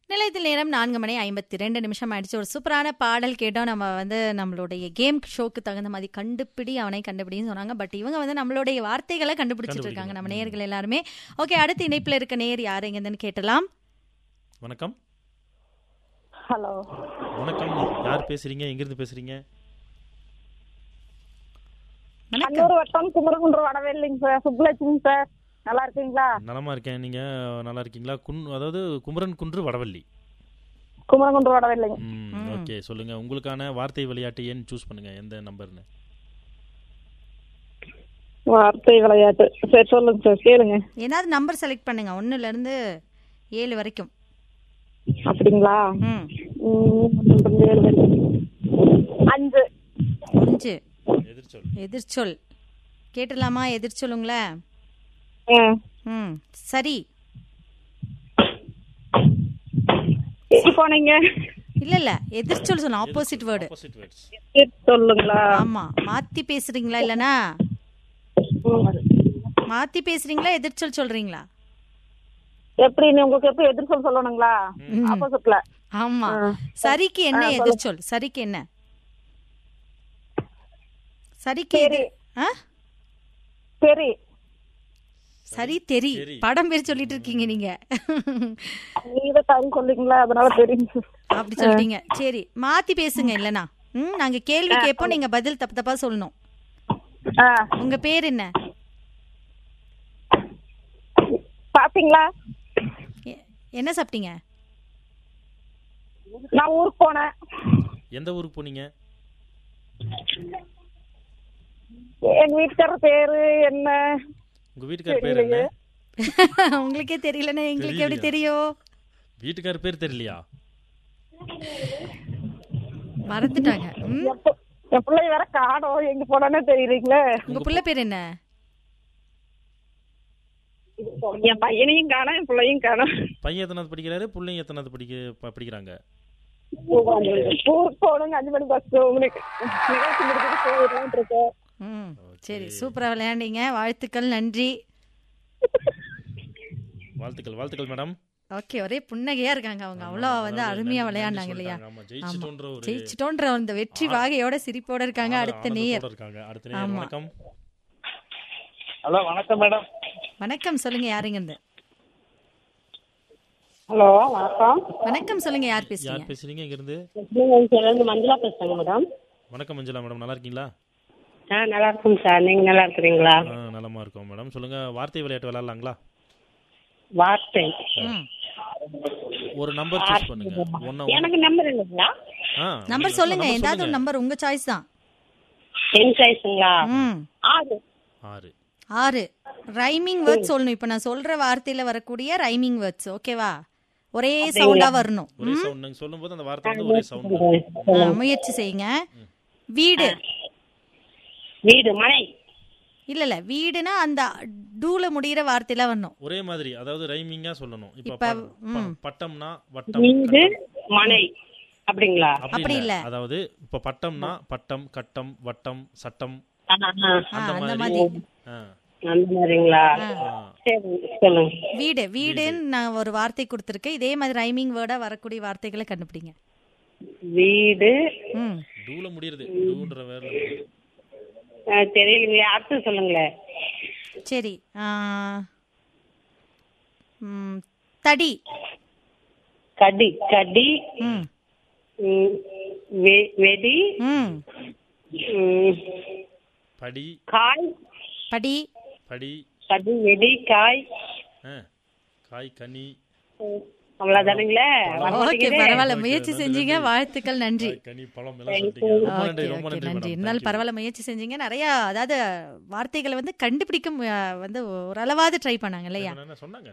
நிலையத்தில் நேரம் நான்கு மணி ஐம்பத்தி ரெண்டு நிமிஷம் ஆயிடுச்சு ஒரு சூப்பரான பாடல் கேட்டோம் நம்ம வந்து நம்மளுடைய கேம் ஷோக்கு தகுந்த மாதிரி கண்டுபிடி அவனை கண்டுபிடின்னு சொன்னாங்க பட் இவங்க வந்து நம்மளுடைய வார்த்தைகளை கண்டுபிடிச்சிட்டு இருக்காங்க நம்ம நேயர்கள் எல்லாருமே ஓகே அடுத்த இணைப்புல இருக்க நேர் யாரு எங்கன்னு கேட்டலாம் வணக்கம் ஹலோ வணக்கம் யார் பேசுறீங்க எங்கிருந்து பேசுறீங்க வணக்கம் அன்னூர் வட்டம் குமரகுன்றம் வடவேலிங்க சார் சுப்புலட்சுமி சார் நல்லா இருக்கீங்களா நலமா இருக்கேன் நீங்க நல்லா இருக்கீங்களா குன் அதாவது குமரன் குன்று வடவள்ளி குமரகுன்றம் வடவேலிங்க ம் ஓகே சொல்லுங்க உங்களுக்கான வார்த்தை விளையாட்டு எண் சூஸ் பண்ணுங்க எந்த நம்பர்னு வார்த்தை விளையாட்டு சரி சொல்லுங்க சார் கேளுங்க ஏதாவது நம்பர் செலக்ட் பண்ணுங்க ஒன்னுல இருந்து ஏழு வரைக்கும் அப்படிங்களா ம் ம், ஏழு வரைக்கும். அஞ்சு அஞ்சு எதிர்ச்சொல் எதிர்ச்சொல் கேட்டலாமா எதிர்ச்சொல்லுங்களேன் ஆ. ம் சரி எங்க போனீங்க இல்ல இல்ல எதிர்ச்சொல் சொல்லணும் ஆப்போசிட் வேர்டு ஆப்போசிட் வேர்ட்ஸ் சரி, சொல்லுங்களா ஆமா மாத்தி பேசுறீங்களா இல்லனா மாத்தி பேசுறீங்களா எதிர்ச்சொல் சொல்றீங்களா எப்படி நீ உங்களுக்கு எப்படி எதிர் சொல் சொல்லணுங்களா ஆப்போசிட்ல ஆமா சரிக்கு என்ன எதிர்ச்சொல் சரிக்கு என்ன சரிக்கு எது ஆ? சரி சரி தெரி தெரி. படம் பேர் சொல்லிட்டு இருக்கீங்க நீங்க நீங்க டைம் சொல்லிங்களா அதனால தெரியும் அப்படி சொல்லிட்டீங்க சரி மாத்தி பேசுங்க இல்லனா ம் நாங்க கேள்வி கேட்போம் நீங்க பதில் தப்பு தப்பா சொல்லணும் ஆ உங்க பேர் என்ன பாத்தீங்களா எ- என்ன சாப்பிட்டீங்க நான் ஊருக்கு போனேன் எந்த ஊருக்கு போனீங்க எங்க வீட்டுக்காரர் பேரு என்ன உங்க வீட்டுக்கார் பேர் என்ன உங்களுக்கே தெரியலன்னா எங்களுக்கு எப்படி தெரியும் வீட்டுக்கார் பேர் தெரியலையா மறந்துட்டாங்க ம் எப்ப- என் பிள்ளை வேற காணோம் எங்க போனானே தெரியலீங்களே உங்க புள்ள பேர் என்ன என் பையனையும் காணோம் என் பிள்ளையும் காணோம் பையன் எத்தனாவது படிக்கிறாரு பிள்ளைங்க எத்தனாவது படிக்க ப- படிக்கிறாங்க ஊருக்கு போகணுங்க அஞ்சு மணி பஸ் உங்களுக்கு நிகழ்ச்சி முடிச்சுட்டு போயிடலான் இருக்கேன் ம் சரி சூப்பரா விளையாண்டீங்க வாழ்த்துக்கள் நன்றி வாழ்த்துக்கள் வாழ்த்துக்கள் மேடம் ஓகே ஒரே புன்னகையா இருக்காங்க அவங்க அவ்வளோ வந்து அதாவது அருமையா நன்றி விளையாண்டாங்க இல்லையா சொல்லிட்டாங்க. ஆமா ஜெயிச்சிட்டோன்ற ஒரு ஜெயிச்சிட்டோன்ற அந்த வெற்றி வாகையோட சிரிப்போட இருக்காங்க அடுத்த ஆனந்தத்தோட நேயர் இருக்காங்க அடுத்த நேயர் ஆமா. வணக்கம் ஹலோ வணக்கம் மேடம் வணக்கம் சொல்லுங்க யாருங்க இருந்து ஹலோ வணக்கம் வணக்கம் சொல்லுங்க யார் பேசுறீங்க யார் பேசுறீங்க இங்க இருந்து இருந்து மஞ்சளா பேசுறேங்க மேடம் வணக்கம் மஞ்சளா மேடம் நல்லா இருக்கீங்களா ஆ நல்லா இருக்கும் சார் நீங்க நல்லா இருக்கிறீங்களா ஆ, நலமா இருக்கோம் மேடம் சொல்லுங்க வார்த்தை விளையாட்டு விளையாடலாங்களா வார்த்தை ம் ஒரு நம்பர் சூஸ் பண்ணுங்க ஒன்னு எனக்கு நம்பர் இல்லைங்களா ஆ நம்பர் நீங்க சொல்லுங்க number ஏதாவது ஒரு சொல்லுங்க. நம்பர் உங்க சாய்ஸ் தான் டென் சைஸுங்களா ம் ஆறு ஆறு ஆறு ரைமிங் வேர்ட்ஸ் சொல்லணும் இப்போ நான் சொல்ற வார்த்தையில வரக்கூடிய ரைமிங் வேர்ட்ஸ் ஓகேவா ஒரே சவுண்டா வரணும் ஒரே சவுண்ட் நீங்க சொல்லும்போது அந்த வார்த்தை வந்து ஒரே சவுண்ட் ஆ, முயற்சி செய்யுங்க வீடு வீடு மனை இல்ல இல்ல வீடுனா அந்த டூல முடியிற வார்த்தையில வரணும் ஒரே மாதிரி அதாவது ரைமிங்கா சொல்லணும் இப்ப இப்ப, ப- ப- ம். பட்டம்னா வட்டம் வீடு கட்டம். மனை அப்படிங்களா அப்படி அப்படி இல்ல இல்ல. அதாவது இப்ப பட்டம்னா பட்டம் கட்டம் வட்டம் சட்டம் ஆ, ஆ. ஆ, அந்த அந்த மாதிரி மாதிரி ஆ, அந்த மாதிரிங்களா ஆ. சரி சொல்லுங்க வீடு வீடுன்னு நான் ஒரு வார்த்தை கொடுத்துருக்கேன் இதே மாதிரி ரைமிங் வேர்டா வரக்கூடிய வார்த்தைகளை கண்டுபிடிங்க வீடு ம் டூல முடியுது டூன்ற வேர்ல ஆ, தெரியலைங்களே அடுத்து சொல்லுங்களேன் சரி ஆ, ம், தடி கடி கடி ம் ம், வெ- வெடி ம் ம், படி காய் படி படி கடி வெடி காய் ஆ, காய் கனி ம், அவ்வளவுதானுங்களே வர ஓகே மாட்டேங்குதே. பரவாயில்ல ஓகே, முயற்சி நன்றி, செஞ்சீங்க நன்றி. வாழ்த்துக்கள் நன்றி காய் கனி பழம் எல்லாம் சொல்லிட்டீங்க ரொம்ப ஓகே நன்றி ரொம்ப ஓகே நன்றி நன்றி மேடம் இருந்தாலும் Thank you. பரவாயில்ல முயற்சி செஞ்சீங்க நிறைய அதாவது வார்த்தைகளை வந்து கண்டுபிடிக்க மு- வந்து ஓரளவாவது ட்ரை பண்ணாங்க இல்லையா என்ன சொன்னாங்க